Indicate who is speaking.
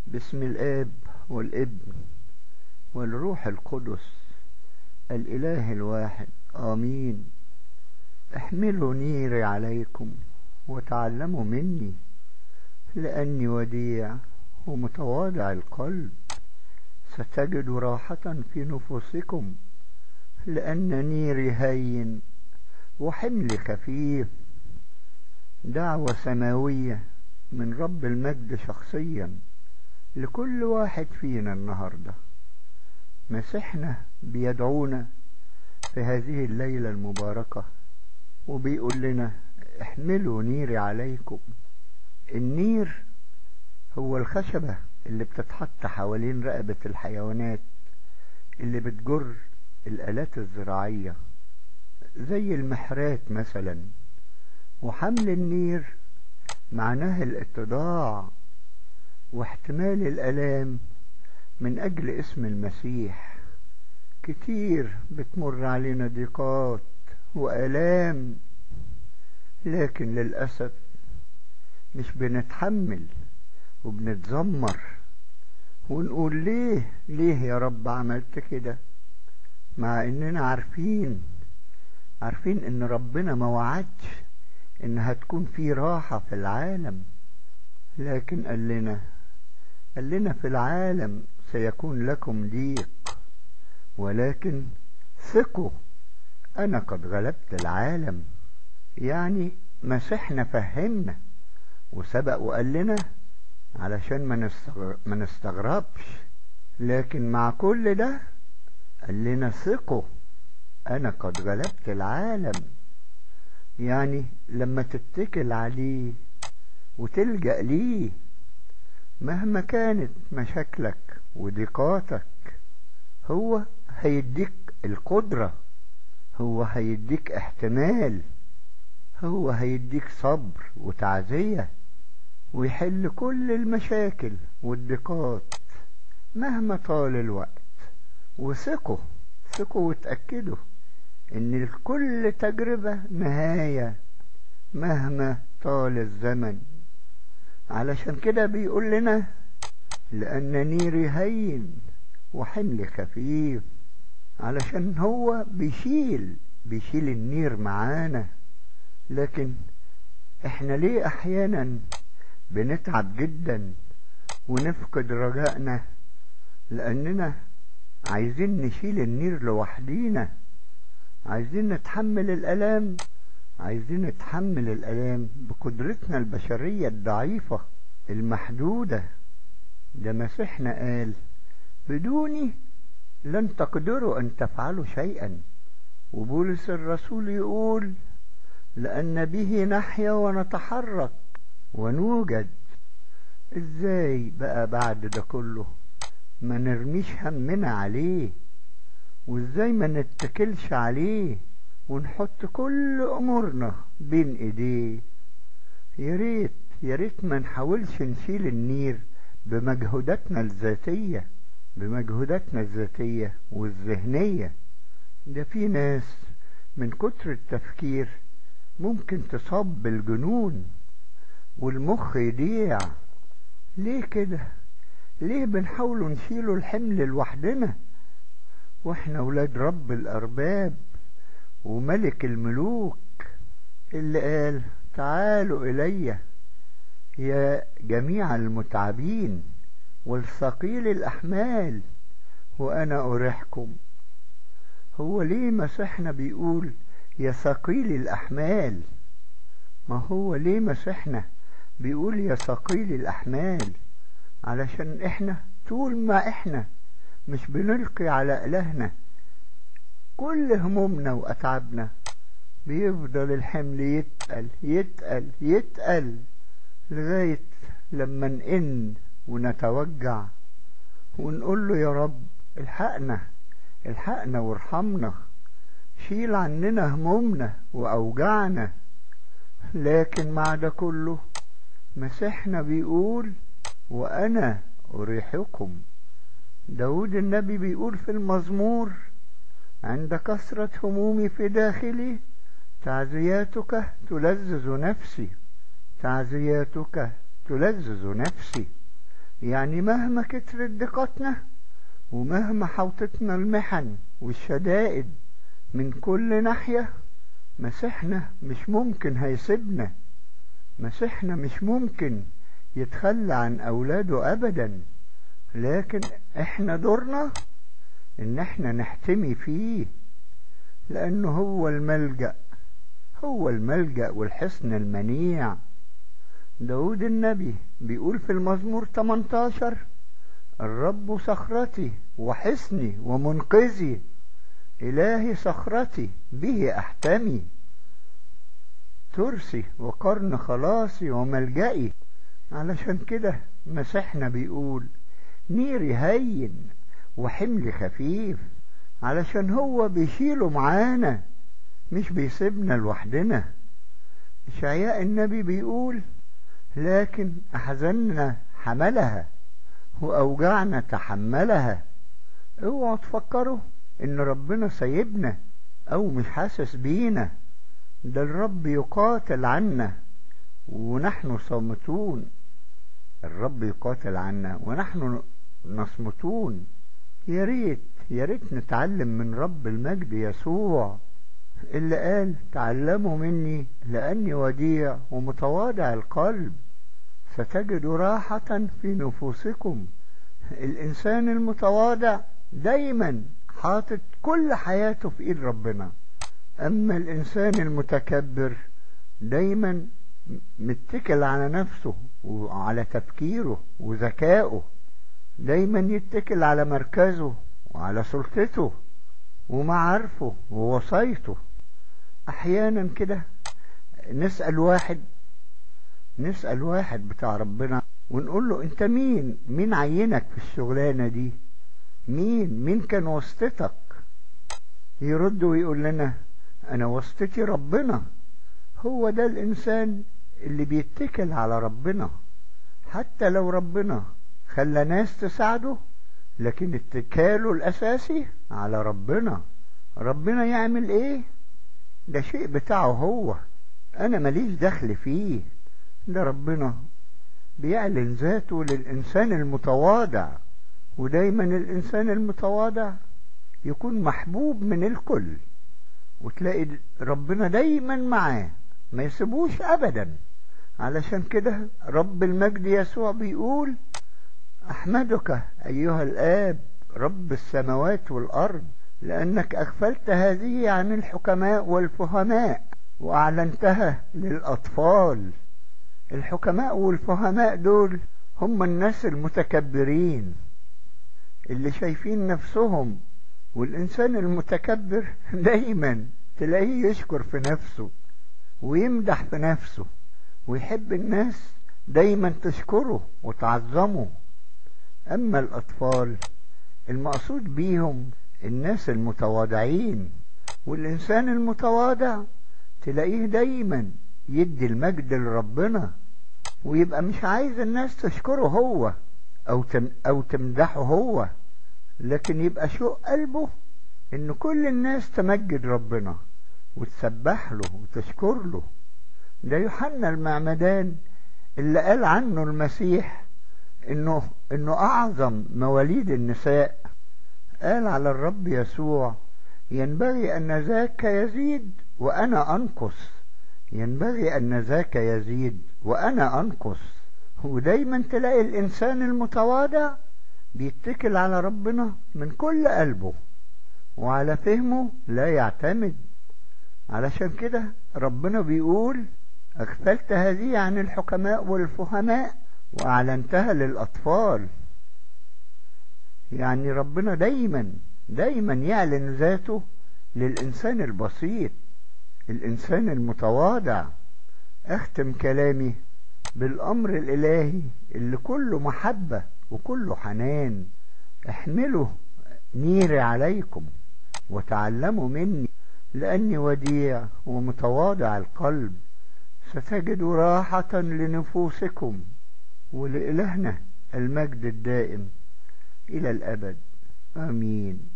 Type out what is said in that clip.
Speaker 1: باسم الآب والابن والروح القدس الإله الواحد آمين احملوا نيري عليكم وتعلموا مني لأني وديع ومتواضع القلب ستجدوا راحة في نفوسكم لأن نيري هين وحملي خفيف دعوة سماوية من رب المجد شخصيا لكل واحد فينا النهارده مسيحنا بيدعونا في هذه الليلة المباركة وبيقول لنا احملوا نيري عليكم النير هو الخشبة اللي بتتحط حوالين رقبة الحيوانات اللي بتجر الآلات الزراعية زي المحرات مثلا وحمل النير معناه الاتضاع واحتمال الآلام من أجل اسم المسيح كتير بتمر علينا ضيقات وآلام لكن للأسف مش بنتحمل وبنتذمر ونقول ليه ليه يا رب عملت كده مع اننا عارفين عارفين ان ربنا ما وعدش ان هتكون في راحة في العالم لكن قال لنا قال لنا في العالم سيكون لكم ضيق ولكن ثقوا انا قد غلبت العالم يعني مسيحنا فهمنا وسبق وقال لنا علشان ما, نستغر... ما نستغربش لكن مع كل ده قال لنا ثقوا انا قد غلبت العالم يعني لما تتكل عليه وتلجأ ليه مهما كانت مشاكلك وضيقاتك هو هيديك القدرة هو هيديك احتمال هو هيديك صبر وتعزية ويحل كل المشاكل والضيقات مهما طال الوقت وثقوا ثقوا وتأكدوا ان لكل تجربة نهاية مهما طال الزمن علشان كده بيقول لنا لأن نيري هين وحملي خفيف علشان هو بيشيل بيشيل النير معانا لكن احنا ليه احيانا بنتعب جدا ونفقد رجائنا لاننا عايزين نشيل النير لوحدينا عايزين نتحمل الالام عايزين نتحمل الالام بقدرتنا البشريه الضعيفه المحدوده ده مسيحنا قال بدوني لن تقدروا ان تفعلوا شيئا وبولس الرسول يقول لان به نحيا ونتحرك ونوجد ازاي بقى بعد ده كله ما نرميش همنا عليه وازاي ما نتكلش عليه ونحط كل امورنا بين ايديه يا ريت يا ريت ما نحاولش نشيل النير بمجهوداتنا الذاتيه بمجهوداتنا الذاتيه والذهنيه ده في ناس من كتر التفكير ممكن تصاب بالجنون والمخ يضيع ليه كده ليه بنحاولوا نشيلوا الحمل لوحدنا واحنا ولاد رب الارباب وملك الملوك اللي قال تعالوا الي يا جميع المتعبين والثقيل الاحمال وانا اريحكم هو ليه مسيحنا بيقول يا ثقيل الاحمال ما هو ليه مسيحنا بيقول يا ثقيل الاحمال علشان احنا طول ما احنا مش بنلقي على الهنا كل همومنا واتعابنا بيفضل الحمل يتقل يتقل يتقل لغاية لما نئن ونتوجع ونقول له يا رب الحقنا الحقنا وارحمنا شيل عننا همومنا واوجعنا لكن مع ده كله مسيحنا بيقول وانا اريحكم داود النبي بيقول في المزمور عند كثرة همومي في داخلي تعزياتك تلذذ نفسي تعزياتك تلذذ نفسي يعني مهما كترت دقتنا ومهما حوطتنا المحن والشدائد من كل ناحية مسيحنا مش ممكن هيسيبنا مسيحنا مش ممكن يتخلى عن أولاده أبدا لكن احنا دورنا ان احنا نحتمي فيه لأنه هو الملجأ هو الملجأ والحصن المنيع داود النبي بيقول في المزمور 18 الرب صخرتي وحصني ومنقذي إلهي صخرتي به أحتمي ترسي وقرن خلاصي وملجئي علشان كده مسيحنا بيقول نيري هين وحملي خفيف علشان هو بيشيله معانا مش بيسيبنا لوحدنا إشعياء النبي بيقول لكن أحزننا حملها وأوجعنا تحملها اوعوا تفكروا إن ربنا سايبنا أو مش حاسس بينا ده الرب يقاتل عنا ونحن صامتون الرب يقاتل عنا ونحن نصمتون يا ريت يا ريت نتعلم من رب المجد يسوع اللي قال تعلموا مني لأني وديع ومتواضع القلب ستجدوا راحة في نفوسكم الإنسان المتواضع دايما حاطط كل حياته في إيد ربنا أما الإنسان المتكبر دايما متكل على نفسه وعلى تفكيره وذكائه دايما يتكل على مركزه وعلى سلطته ومعارفه ووصايته احيانا كده نسأل واحد نسأل واحد بتاع ربنا ونقول له انت مين مين عينك في الشغلانة دي مين مين كان واسطتك يرد ويقول لنا انا واسطتي ربنا هو ده الانسان اللي بيتكل على ربنا حتى لو ربنا خلى ناس تساعده لكن اتكاله الاساسي على ربنا ربنا يعمل ايه ده شيء بتاعه هو انا ماليش دخل فيه ده ربنا بيعلن ذاته للانسان المتواضع ودايما الانسان المتواضع يكون محبوب من الكل وتلاقي ربنا دايما معاه ما يسيبوش ابدا علشان كده رب المجد يسوع بيقول احمدك ايها الاب رب السماوات والارض لانك اغفلت هذه عن الحكماء والفهماء واعلنتها للاطفال الحكماء والفهماء دول هم الناس المتكبرين اللي شايفين نفسهم والإنسان المتكبر دايما تلاقيه يشكر في نفسه ويمدح في نفسه ويحب الناس دايما تشكره وتعظمه أما الأطفال المقصود بيهم الناس المتواضعين والإنسان المتواضع تلاقيه دايما يدي المجد لربنا ويبقى مش عايز الناس تشكره هو أو تم أو تمدحه هو لكن يبقى شوق قلبه إن كل الناس تمجد ربنا وتسبح له وتشكر له ده يوحنا المعمدان اللي قال عنه المسيح إنه إنه أعظم مواليد النساء قال على الرب يسوع ينبغي أن ذاك يزيد وأنا أنقص ينبغي أن ذاك يزيد وأنا أنقص ودايما تلاقي الإنسان المتواضع بيتكل على ربنا من كل قلبه وعلى فهمه لا يعتمد علشان كده ربنا بيقول أغفلت هذه عن الحكماء والفهماء وأعلنتها للأطفال يعني ربنا دايما دايما يعلن ذاته للإنسان البسيط الإنسان المتواضع أختم كلامي بالأمر الإلهي اللي كله محبة وكله حنان احملوا نيري عليكم وتعلموا مني لأني وديع ومتواضع القلب ستجدوا راحة لنفوسكم ولإلهنا المجد الدائم إلى الأبد آمين